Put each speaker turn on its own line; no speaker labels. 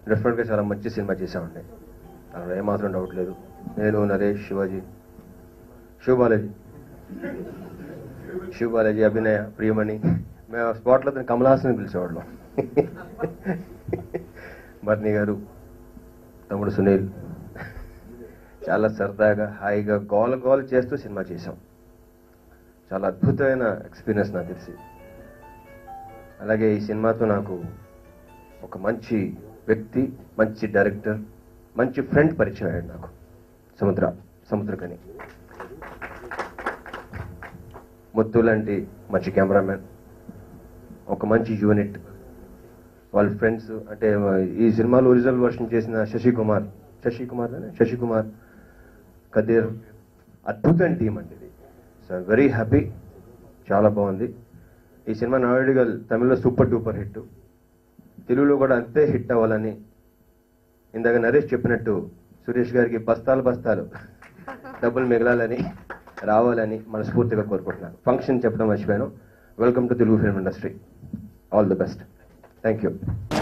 డెఫినెట్గా చాలా మంచి సినిమా చేసామండి దానిలో ఏమాత్రం డౌట్ లేదు నేను నరేష్ శివాజీ శివబాలాజీ శివబాలాజీ అభినయ ప్రియమణి మేము స్పాట్లో అతను కమల్ హాసన్ పిలిచేవాళ్ళం బర్నీ గారు తమ్ముడు సునీల్ చాలా సరదాగా హాయిగా గోల గోల చేస్తూ సినిమా చేశాం చాలా అద్భుతమైన ఎక్స్పీరియన్స్ నాకు తెలిసి అలాగే ఈ సినిమాతో నాకు ఒక మంచి వ్యక్తి మంచి డైరెక్టర్ మంచి ఫ్రెండ్ పరిచయం అయ్యాడు నాకు సముద్ర సముద్రకని ముత్తు లాంటి మంచి కెమెరామెన్ ఒక మంచి యూనిట్ వాళ్ళ ఫ్రెండ్స్ అంటే ఈ సినిమాలో ఒరిజినల్ వర్షన్ చేసిన శశి కుమార్ శశి కుమార్ శశి కుమార్ కదీర్ అద్భుతమైన టీం అండి ఇది సో వెరీ హ్యాపీ చాలా బాగుంది ఈ సినిమా నాయుడుగా తమిళ్లో సూపర్ డూపర్ హిట్ తెలుగులో కూడా అంతే హిట్ అవ్వాలని ఇందాక నరేష్ చెప్పినట్టు సురేష్ గారికి బస్తాలు బస్తాలు డబ్బులు మిగలాలని రావాలని మనస్ఫూర్తిగా కోరుకుంటున్నాను ఫంక్షన్ చెప్పడం మర్చిపోయాను welcome to Telugu film industry all the best thank you